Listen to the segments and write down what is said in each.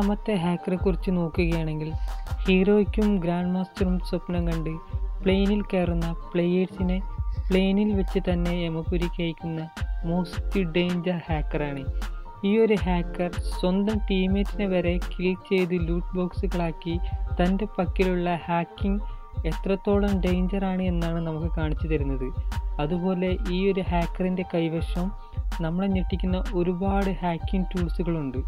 ഒന്നാമത്തെ ഹാക്കറെ കുറിച്ച് നോക്കുകയാണെങ്കിൽ ഹീറോയ്ക്കും ഗ്രാൻഡ് മാസ്റ്ററും സ്വപ്നം കണ്ട് പ്ലെയിനിൽ കയറുന്ന പ്ലെയേഴ്സിനെ പ്ലെയിനിൽ വെച്ച് തന്നെ യമപുരിക്ക് അയക്കുന്ന മോസ്റ്റ് ഡേഞ്ചർ ഹാക്കറാണ് ഈ ഒരു ഹാക്കർ സ്വന്തം ടീമേറ്റിനെ വരെ കിൽ ചെയ്ത് ലൂട്ട് ബോക്സുകളാക്കി തൻ്റെ പക്കലുള്ള ഹാക്കിംഗ് എത്രത്തോളം ഡേഞ്ചറാണ് എന്നാണ് നമുക്ക് കാണിച്ചു തരുന്നത് അതുപോലെ ഈ ഒരു ഹാക്കറിൻ്റെ കൈവശം നമ്മളെ ഞെട്ടിക്കുന്ന ഒരുപാട് ഹാക്കിംഗ് ടൂൾസുകളുണ്ട്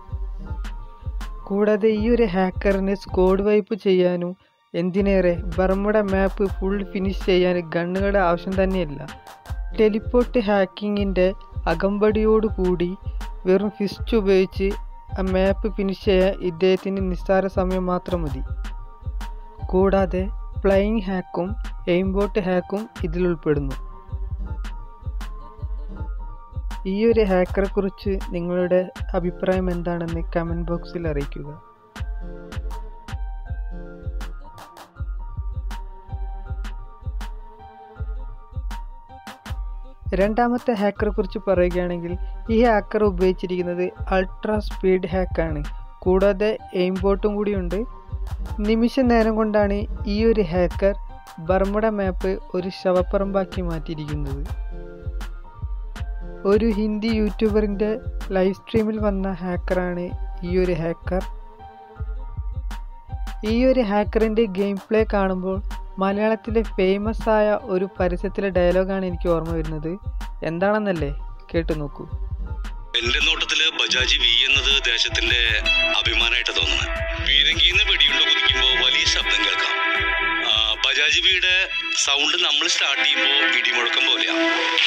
കൂടാതെ ഈ ഒരു ഹാക്കറിന് സ്കോഡ് വൈപ്പ് ചെയ്യാനും എന്തിനേറെ ബർമുഡ മാപ്പ് ഫുൾ ഫിനിഷ് ചെയ്യാൻ ഗണ്ണുകളുടെ ആവശ്യം തന്നെയില്ല ടെലിപ്പോർട്ട് ഹാക്കിങ്ങിൻ്റെ അകമ്പടിയോടുകൂടി വെറും ഫിസ്റ്റ് ഉപയോഗിച്ച് ആ മാപ്പ് ഫിനിഷ് ചെയ്യാൻ ഇദ്ദേഹത്തിന് നിസ്സാര സമയം മാത്രം മതി കൂടാതെ ഫ്ലൈയിങ് ഹാക്കും എയിംബോട്ട് ഹാക്കും ഇതിൽ ഉൾപ്പെടുന്നു ഈ ഒരു ഹാക്കറെ കുറിച്ച് നിങ്ങളുടെ അഭിപ്രായം എന്താണെന്ന് കമൻറ്റ് ബോക്സിൽ അറിയിക്കുക രണ്ടാമത്തെ ഹാക്കറെ കുറിച്ച് പറയുകയാണെങ്കിൽ ഈ ഹാക്കർ ഉപയോഗിച്ചിരിക്കുന്നത് അൾട്രാ സ്പീഡ് ഹാക്കാണ് കൂടാതെ എയിംബോട്ടും കൂടിയുണ്ട് നിമിഷ നേരം കൊണ്ടാണ് ഈ ഒരു ഹാക്കർ ബർമുഡ മാപ്പ് ഒരു ശവപ്പറമ്പാക്കി മാറ്റിയിരിക്കുന്നത് ഒരു ഹിന്ദി യൂട്യൂബറിൻ്റെ ലൈവ് സ്ട്രീമിൽ വന്ന ഹാക്കറാണ് ഈ ഒരു ഹാക്കർ ഈ ഒരു ഹാക്കറിൻ്റെ ഗെയിം പ്ലേ കാണുമ്പോൾ മലയാളത്തിലെ ഫേമസ് ആയ ഒരു പരസ്യത്തിലെ ഡയലോഗാണ് എനിക്ക് ഓർമ്മ വരുന്നത് എന്താണെന്നല്ലേ കേട്ടു നോക്കൂ എന്റെ നോട്ടത്തില് ബജാജ് വി എന്നത് ദേശത്തിന്റെ അഭിമാനമായിട്ട് തോന്നുന്നത് പീരങ്കിന്ന് വെടിയുണ്ട കുതിക്കുമ്പോ വലിയ ശബ്ദം കേൾക്കാം ആ, ബജാജ് വിയുടെ സൗണ്ട് നമ്മൾ സ്റ്റാർട്ട് ചെയ്യുമ്പോൾ ഇടിമുഴക്കം പോലെയാ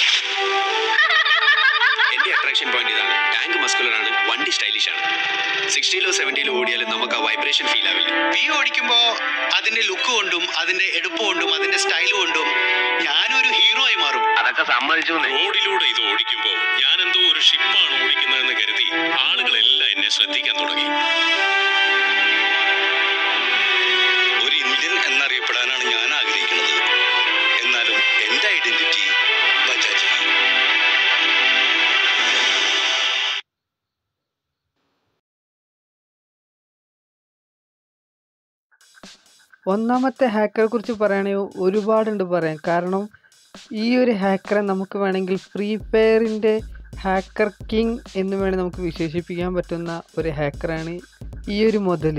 എന്റെ അട്രാക്ഷൻ പോയിന്റ് ഇതാണ് ടാങ്ക് മസ്കുലർ ആണ് വണ്ടി സ്റ്റൈലിഷ് ആണ് സിക്സ്റ്റിയിലോ സെവൻറ്റിയിലോ ഓടിയാലും നമുക്ക് ആ വൈബ്രേഷൻ ഫീൽ ആവില്ല വി ഓടിക്കുമ്പോ അതിന്റെ ലുക്ക് കൊണ്ടും അതിന്റെ എടുപ്പ് കൊണ്ടും അതിന്റെ സ്റ്റൈൽ കൊണ്ടും ഞാനൊരു ഹീറോ ആയി മാറും അതൊക്കെ സമ്മതിച്ചു റോഡിലൂടെ ഇത് ഓടിക്കുമ്പോൾ ഞാൻ എന്തോ ഒരു ഷിപ്പാണ് ഓടിക്കുന്നതെന്ന് കരുതി ആളുകളെല്ലാം എന്നെ ശ്രദ്ധിക്കാൻ തുടങ്ങി ഒരു ഇന്ത്യൻ എന്നറിയപ്പെടാനാണ് ഞാൻ ആഗ്രഹിക്കുന്നത് എന്നാലും എന്റെ ഐഡന്റിറ്റി ബജാജ് ഒന്നാമത്തെ ഹാക്കറെ കുറിച്ച് പറയുകയാണെങ്കിൽ ഒരുപാടുണ്ട് പറയാൻ കാരണം ഈ ഒരു ഹാക്കറെ നമുക്ക് വേണമെങ്കിൽ ഫ്രീ ഫയറിൻ്റെ ഹാക്കർ കിങ് എന്ന് വേണമെങ്കിൽ നമുക്ക് വിശേഷിപ്പിക്കാൻ പറ്റുന്ന ഒരു ഹാക്കറാണ് ഈ ഒരു മുതൽ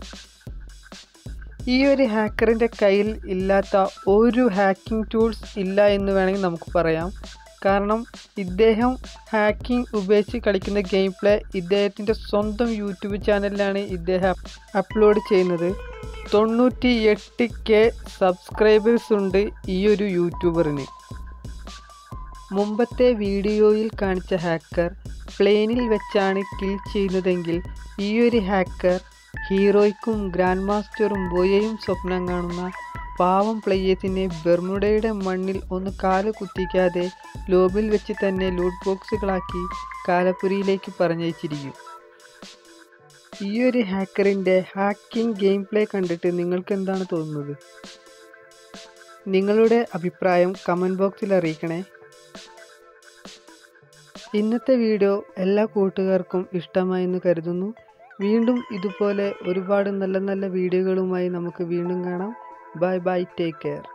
ഈ ഒരു ഹാക്കറിൻ്റെ കയ്യിൽ ഇല്ലാത്ത ഒരു ഹാക്കിംഗ് ടൂൾസ് ഇല്ല എന്ന് വേണമെങ്കിൽ നമുക്ക് പറയാം കാരണം ഇദ്ദേഹം ഹാക്കിംഗ് ഉപയോഗിച്ച് കളിക്കുന്ന ഗെയിം പ്ലേ ഇദ്ദേഹത്തിൻ്റെ സ്വന്തം യൂട്യൂബ് ചാനലിലാണ് ഇദ്ദേഹം അപ്ലോഡ് ചെയ്യുന്നത് തൊണ്ണൂറ്റി എട്ട് കെ സബ്സ്ക്രൈബേഴ്സ് ഉണ്ട് ഈ ഒരു യൂട്യൂബറിന് മുമ്പത്തെ വീഡിയോയിൽ കാണിച്ച ഹാക്കർ പ്ലെയിനിൽ വെച്ചാണ് കിൽ ചെയ്യുന്നതെങ്കിൽ ഈ ഒരു ഹാക്കർ ഹീറോയ്ക്കും ഗ്രാൻഡ് മാസ്റ്ററും ബോയയും സ്വപ്നം കാണുന്ന പാവം പ്ലേയേഴ്സിനെ ബെർമുഡയുടെ മണ്ണിൽ ഒന്ന് കാല് കുത്തിക്കാതെ ലോബിൽ വെച്ച് തന്നെ ലൂട്ട് ബോക്സുകളാക്കി കാലപ്പുരിയിലേക്ക് പറഞ്ഞയച്ചിരിക്കും ഈ ഒരു ഹാക്കറിൻ്റെ ഹാക്കിംഗ് ഗെയിം പ്ലേ കണ്ടിട്ട് നിങ്ങൾക്ക് എന്താണ് തോന്നുന്നത് നിങ്ങളുടെ അഭിപ്രായം കമൻറ്റ് ബോക്സിൽ അറിയിക്കണേ ഇന്നത്തെ വീഡിയോ എല്ലാ കൂട്ടുകാർക്കും ഇഷ്ടമായെന്ന് കരുതുന്നു വീണ്ടും ഇതുപോലെ ഒരുപാട് നല്ല നല്ല വീഡിയോകളുമായി നമുക്ക് വീണ്ടും കാണാം ബൈ ബൈ ടേക്ക് കെയർ